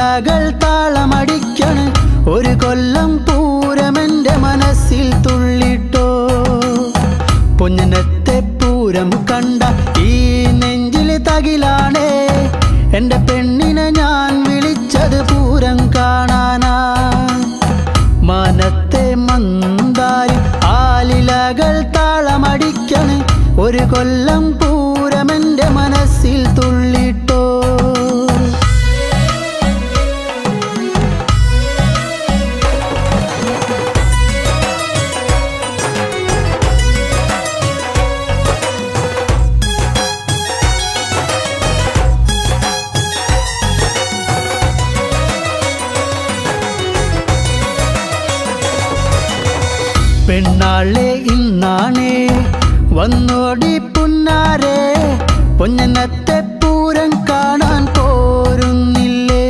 ആലിലകൾ താളമടിക്കണ് ഒരു കൊല്ലം പൂരമെന്റെ മനസ്സിൽ തുള്ളിട്ടോ പൊന്നനത്തെ പൂരം കണ്ട ഈ നെഞ്ചിൽ തകിലാണേ എന്റെ പെണ്ണിനെ ഞാൻ വിളിച്ചത് പൂരം കാണാനാ മനത്തെ മന്ദാരി ആലിലകൾ താളമടിക്കണ് ഒരു കൊല്ലം പൂരമെന്റെ മനസ്സിൽ തുള്ളിട്ടോ പെണ്ണാളെ ഇന്നാണേ വന്നോടി പുന്നാരെ പൊന്നനത്തെ പൂരം കാണാൻ പോരുന്നില്ലേ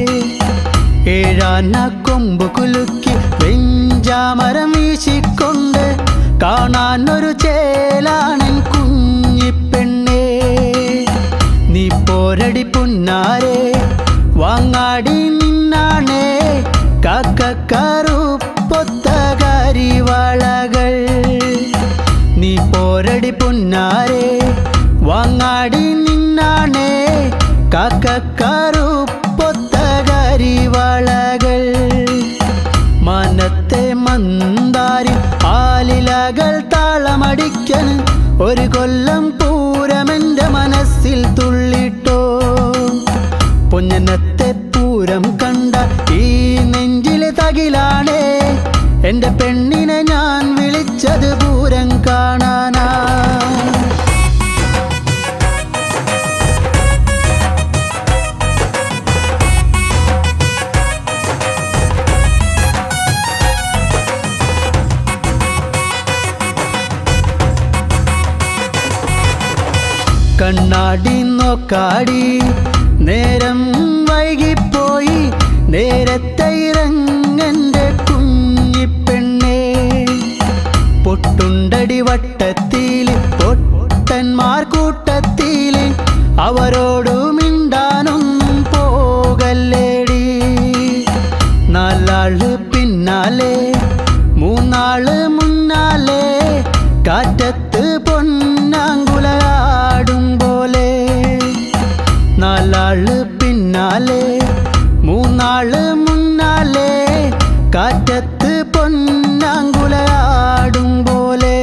ഏഴാന കൊമ്പ് കുലുക്കി വെഞ്ചാമരം വീശിക്കൊണ്ട് കാണാൻ ഒരു ചേലാണൻ കുഞ്ഞിപ്പെണ്ണേ നീ പോരടി പുന്നാരെ വാങ്ങാടി നിന്നാണേ കാക്കക്കറുപ്പൊത്ത കരിവളകൾ നീ പോരടി പുന്നാരെ വാങ്ങാടി നിന്നാണേ കാക്കക്കറുപ്പൊത്ത കരിവളകൾ മനത്തെ മന്ദാരി ആലിലകൾ താളമടിക്കന് ഒരു കൊല്ലം പൂരമെന്റെ മനസ്സിൽ തുള്ളിട്ടോ പൊന്നനത്തെ പൂരം കണ്ട ഈ നെഞ്ചിലെ തകിലാണേ എന്റെ പെണ്ണിനെ ഞാൻ വിളിച്ചത് പൂരം കാണാനാ കണ്ണാടി നോക്കാടി നേരം വൈകിപ്പോയി നേരത്തെ ഇറങ്ങന്റെ കുഞ്ഞിപ്പെണ്ണേ പൊട്ടുണ്ടടി വട്ടത്തില് പൊട്ടന്മാർ കൂട്ടത്തില് അവരോടു മിണ്ടാനൊന്നും പോകല്ലേടി നാലാള് പിന്നാലെ മൂന്നാള് മുന്നാലെ കാറ്റത്ത് പൊന്നാങ്കുലയാടും പോലെ നാലാള് പിന്നാലെ മൂന്നാള് മുന്നാലെ കാറ്റത്ത് പൊന്നാങ്കുലയാടും പോലെ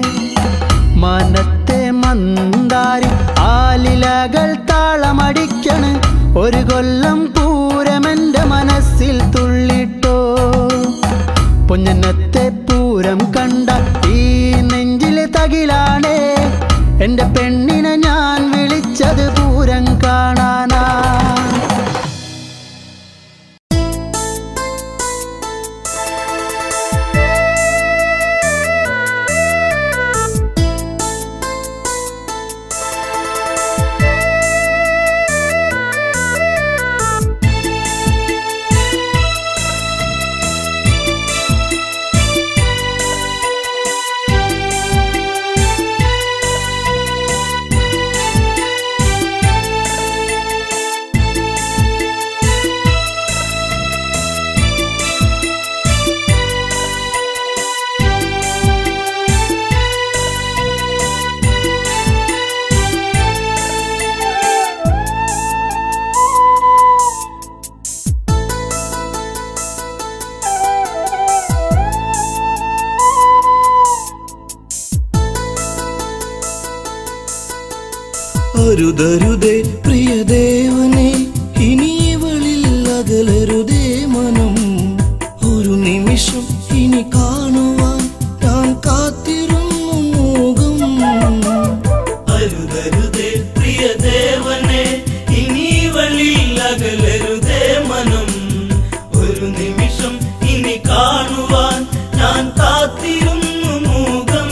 മനത്തെ മന്ദാരി ആലിലകൾ താളമടിക്കണ് ഒരു കൊല്ലം പൂരമെന്റെ മനസ്സിൽ തുള്ളിട്ടോ പൊന്നനത്തെ പൂരം കണ്ട ഈ നെഞ്ചിലെ തകിലാണേ എന്റെ പെണ്ണിനെ ഞാൻ വിളിച്ചത് പൂരം കാണാനാ അരുതരുതേ പ്രിയദേവനെ ഇനി ഇവളിൽ അകലരുതേ മനം ഒരു നിമിഷം ഇനി കാണുവാൻ ഞാൻ കാത്തിരുന്നു മോകം അരുതരുതേ പ്രിയദേവനെ ഇനി ഇവളിൽ അകലരുതേ മനം ഒരു നിമിഷം ഇനി കാണുവാൻ ഞാൻ കാത്തിരുന്നു മൂകം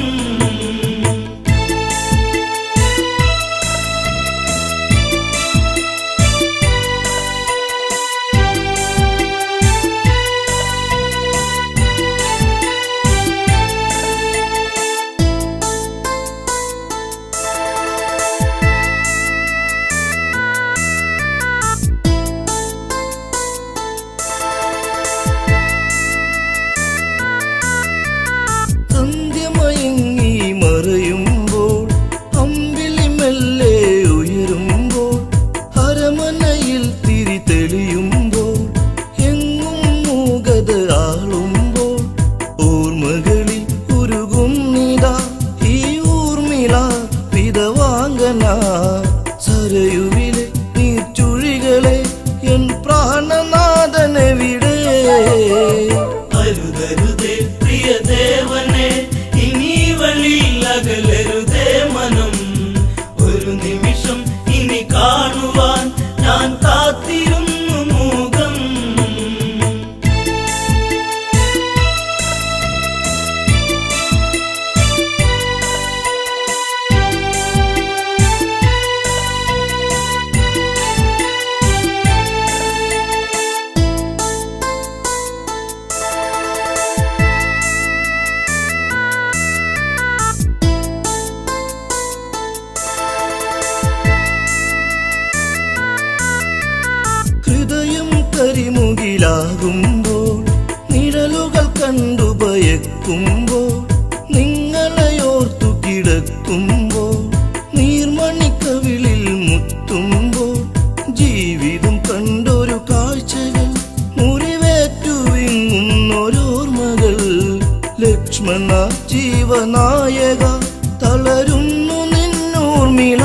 രാവുകളാകുമ്പോൾ നിഴലുകൾ കണ്ടു ഭയക്കുമ്പോൾ നിങ്ങളെയോർത്തു കിടക്കുമ്പോൾ നീർമണിക്കവിളിൽ മുത്തുമ്പോൾ ജീവിതം കണ്ടൊരു കാഴ്ചകൾ മുറിവേറ്റു വിങ്ങുന്നൊരോർമ്മകൾ ലക്ഷ്മണ ജീവനായക തളരുന്നു നിന്നോർമിള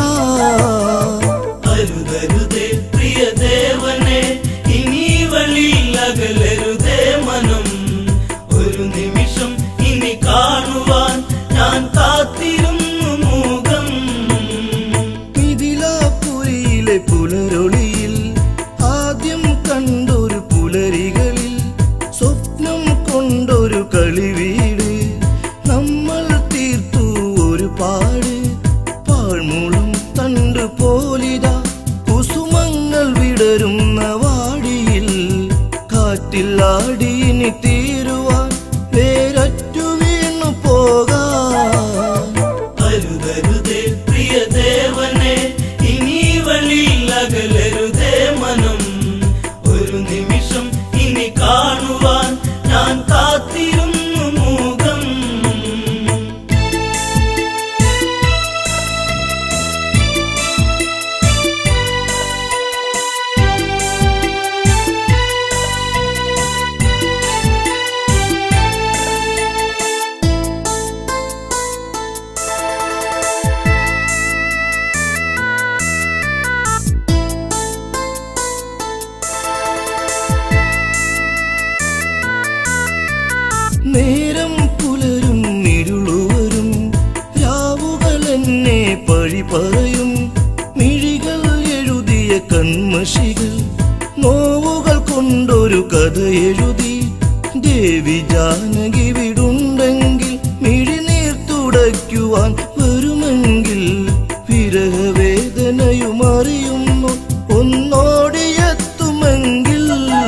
അരുതരുതേ പ്രിയ ദേവനെ ഇനി വഴിയിൽ അകലരുതേ മനം ഒരു നിമിഷം ഇനി കാണുവാൻ ഞാൻ കാത്തിരുന്നു മൂകം മിഥിലാപുരിയിലെ പുലരൊളിയിൽ ആദ്യം കണ്ടൊരു പുലരികളിൽ സ്വപ്നം കൊണ്ടൊരു കളിവീട് നമ്മൾ തീർത്തു ഒരു പാട് പാഴ്മുളം തണ്ട് പോലിത കുസുമങ്ങൾ വിടരുന്ന വാടിയിൽ കാറ്റിലാടിയിനി തീരുവാൻ വേരറ്റു വീണു പോകാൻ അരുതരുതേ പ്രിയ ദേവനെ ഇനി വഴിയിൽ അകലരുതേ മനം ഒരു നിമിഷം ഇനി കാണുവാൻ ഞാൻ കാത്തിരുന്നു മൂകം നേരം പുലരും ഇരുളുവരും രാവുകൾ എന്നെ പഴി പറയും മിഴികൾ എഴുതിയ കൺമഷികൾ നോവുകൾ കൊണ്ടൊരു കഥ എഴുതി ദേവി ജാനകി വിടുണ്ടെങ്കിൽ മിഴിനീർ തുടയ്ക്കുവാൻ വരുമെങ്കിൽ വിരഹവേദനയും അറിയുന്നു ഒന്നോടിയെത്തുമെങ്കിൽ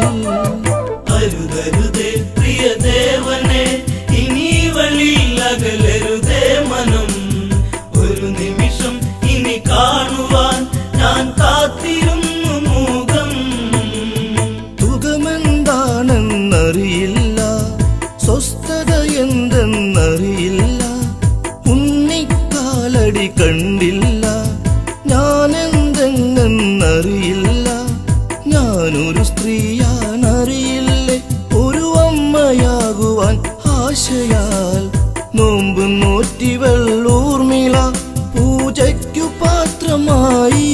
അരുതരുതേ പ്രിയ ദേവനെ ഇനി വഴിയിൽ അകലരുതേ മനം ഒരു നിമിഷം ഇനി കാണുവാൻ ഞാൻ കാത്തിരുന്നു മൂകം സുഖമെന്താണെന്നറിയില്ല സ്വസ്ഥത എന്തെന്നറിയില്ല ഉണ്ണിക്കാലടി കണ്ടില്ല ഞാനെന്തെന്നറിയില്ല ഞാനൊരു സ്ത്രീയാണറിയില്ലേ ഒരു അമ്മയാകുവാൻ ആശയാൽ നോമ്പ് നോറ്റി വെള്ളൂർമിള പൂജയ്ക്കു പാത്രമായി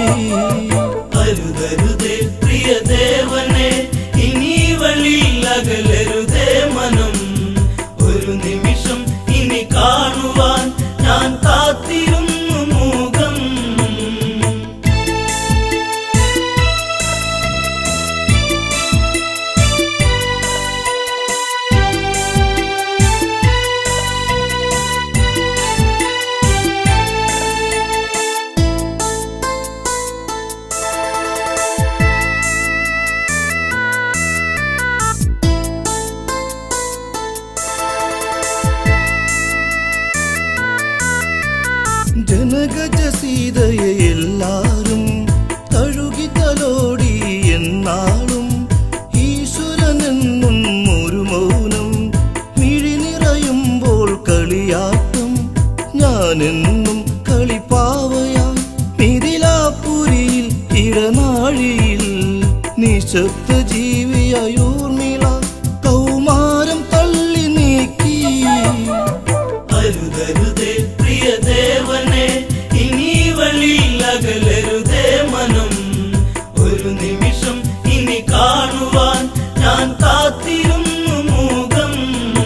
അരുതരുതേ പ്രിയ ദേവനെ ഇനി വഴിയിൽ അകലരുതേ മനം ഒരു നിമിഷം ഇനി കാണുവാൻ ഞാൻ കാത്തിരുന്നു മൂകം ജനഗജ സീതയെ എല്ലാരും തഴുകി തലോടി എന്നാളും ഈശ്വരനെന്നും ഒരു മൗനം മിഴി നിറയുമ്പോൾ കളിയാട്ടം ഞാനെന്നും കളിപ്പാവയാം മിഥിലാപുരിയിൽ ഇടനാഴിയിൽ നിശബ്ദ ജീവിയായൂർമിള കൗമാരം തള്ളി നീക്കി അരുതരുതേ പ്രിയ ദേവനെ ഇനി വഴിയിൽ അകലരുതേ മനം ഒരു നിമിഷം ഇനി കാണുവാൻ ഞാൻ കാത്തിരുന്നു മൂകം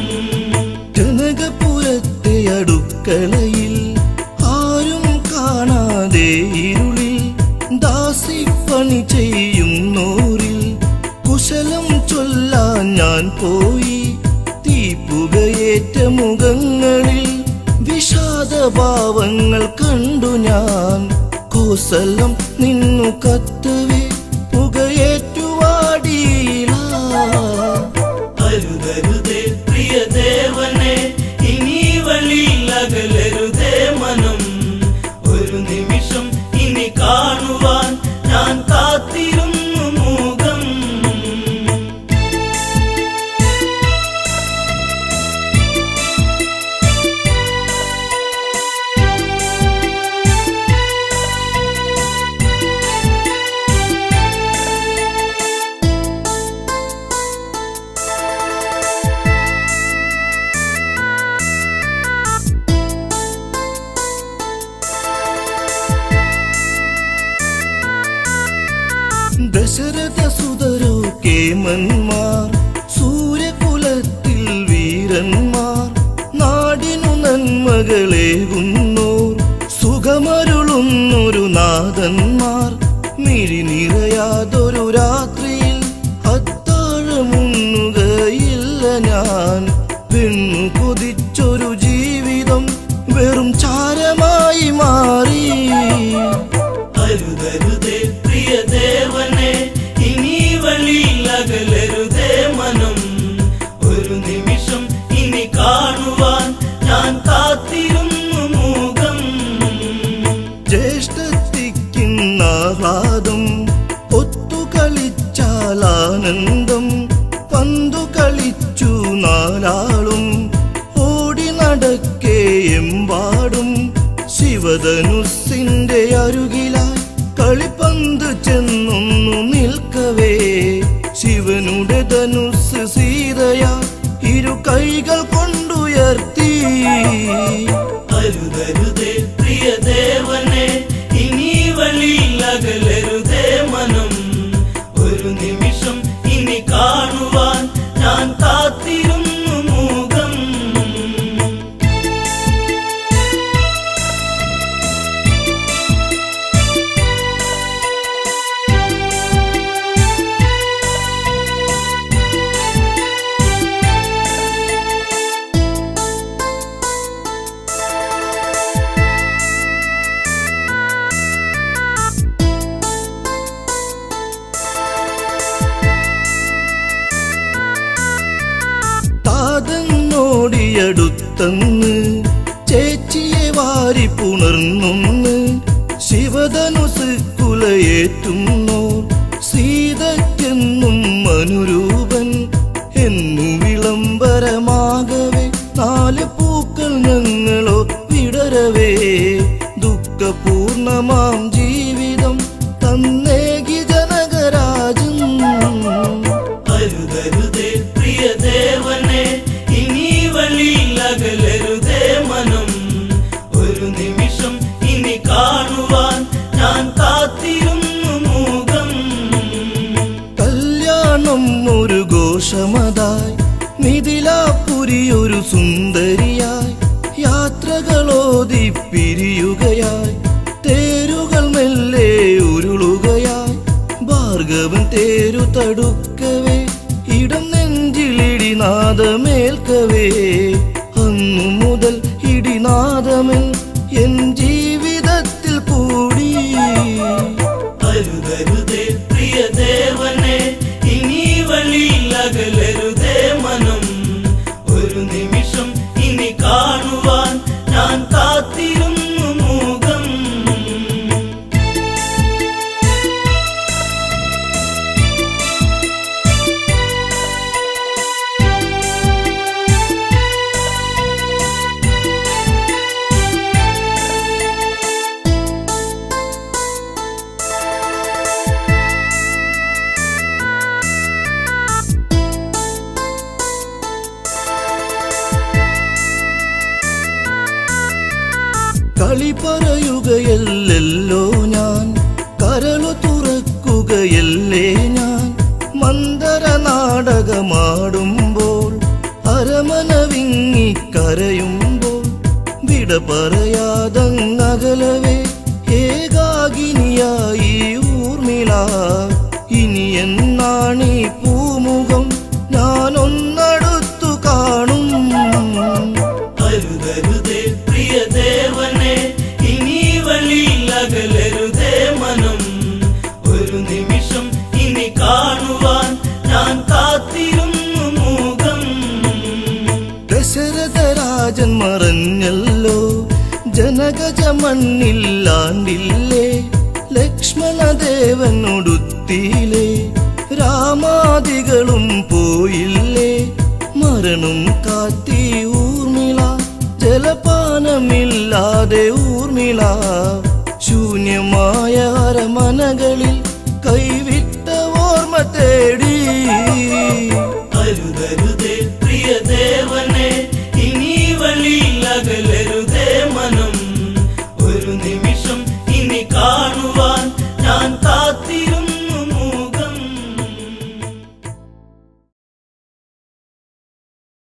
ജനകപുരത്തെ അടുക്കളയിൽ ആരും കാണാതെ ഇരുളിൽ ദാസിപ്പണി ചെയ്യുന്നോരിൽ കുശലം ചൊല്ലാൻ ഞാൻ പോയി തീപ്പുകയേറ്റ മുഖങ്ങളിൽ വിഷാദഭാവങ്ങൾ കണ്ടു ഞാൻ കോസലം നിന്നു കത്തവേ പുകയേറ്റുവാടിയില്ല അരുതരുതേ പ്രിയ ദേവനെ ഇനി വഴിയിൽ അകലരുതേ മനം ഒരു നിമിഷം ഇനി കാണുവാൻ ഞാൻ കാത്തിരുന്നു മൂകം സുതരോ കേമന്മാർ സൂര്യകുലത്തിൽ വീരന്മാർ നാടിനു നന്മകളേകുന്നോർ സുഖമരുളുന്നൊരു നാഥന്മാർ മിഴി നിറയാതൊരു രാത്രിയിൽ അത്താഴമുണ്ണുകയില്ല ഞാൻ പെണ്ണു കൊതിച്ചൊരു ജീവിതം വെറും ചാരമായി മാറി അരുതരുതേ പ്രിയ ദേവനെ ഇനി വഴിയിൽ അകലരുതേ മനം ഒരു നിമിഷം ഇനി കാണുവാൻ ഞാൻ കാത്തിരുന്നു മൂകം ജ്യേഷ്ഠത്തിക്കുന്നാഹ്ലാദം ഒത്തു കളിച്ചാൽ ആനന്ദം പന്തു കളിച്ചു നാലാളും ഓടി നടക്കേ എമ്പാടും ശിവധനുസിന്റെ അരുകിലായി കളിപ്പന്ത് ചെന്നൊന്നു നിൽക്കവേ ശിവനുടെ ധനുസ് സീതയാ ഇരു കൈകൾ കൊണ്ടുയർത്തി അരുതരുതേ പ്രിയ ദേവനെ ഇനി വഴിയിൽ അകലരുതേ മനം ഒരു നിമിഷം ഇനി കാണുവാൻ ഞാൻ കാത്തിരുന്നു മൂകം താതന്നോടിയടുത്തന്ന് ചേച്ചിയെ വാരി പുണർന്നൊന്ന് ശിവധനുസ് കുലയേറ്റുന്നോ സീതയ്ക്കെന്നും അനുരൂപൻ എന്നു വിളംബരമാകവേ നാല് പൂക്കൾ ഞങ്ങളോ വിടരവേ ദുഃഖപൂർണമാം ജീവിതം തന്നേകി ജനകരാജൻ അരുതരുതേ പ്രിയ ദേവനെ ഇനി വഴിയിൽ അകലരുതേ മനം ഒരു നിമിഷം ഇനി കാണുവാൻ ഞാൻ കാത്തിരുന്നു മൂകം കല്യാണം ഒരു ഘോഷമതായി മിഥിലാപുരി ഒരു സുന്ദരിയായി യാത്രകളോതി പിരിയുകയായി തേരുകൾ മെല്ലെ ഉരുളുകയായി ഭാർഗവൻ തേരു തടുക്കവേ ഇടം നെഞ്ചിലിടിനാദമേൽക്കവേ അന്നു മുതൽ ഇടിനാദമൻ എൻ ജീവിതത്തിൽ കൂടി അരുതരുതേ പ്രിയ ദേവനെ ഇനി വഴിയിൽ അകലരുതേ മനം ഒരു നിമിഷം ഇനി കാണുവാൻ ഞാൻ കാത്തിരുന്നു മൂകം കളി പറയുകയല്ലോ ഞാൻ കരളു തുറക്കുകയല്ലേ ഞാൻ മന്ദര നാടകമാടുമ്പോൾ അരമന വിങ്ങി കരയുമ്പോൾ വിട പറയാതങ്ങകലവേ ഏകാകിനിയായി ഊർമിള ഇനി എന്നാണീ പൂമുഖം ഞാനൊന്നടുത്തു കാണും അരുതരുതേ പ്രിയ ദേവനെ ഇനി വഴിയിൽ അകലരുതേ മനം ഒരു നിമിഷം ഇനി കാണുവാൻ ഞാൻ കാത്തിരുന്നു മൂകം ദശരഥരാജൻ മറഞ്ഞല്ലോ ജനകജ മണ്ണില്ലാണ്ടില്ലേ ലക്ഷ്മണദേവനൊടുത്തിയില്ലേ രാമാദികളും പോയില്ലേ മരണം കാത്തി ഊർമിള ജലപാനമില്ലാതെ ഊർമിള ശൂന്യമായ അരമനകളിൽ കൈവിട്ട ഓർമ്മ തേടി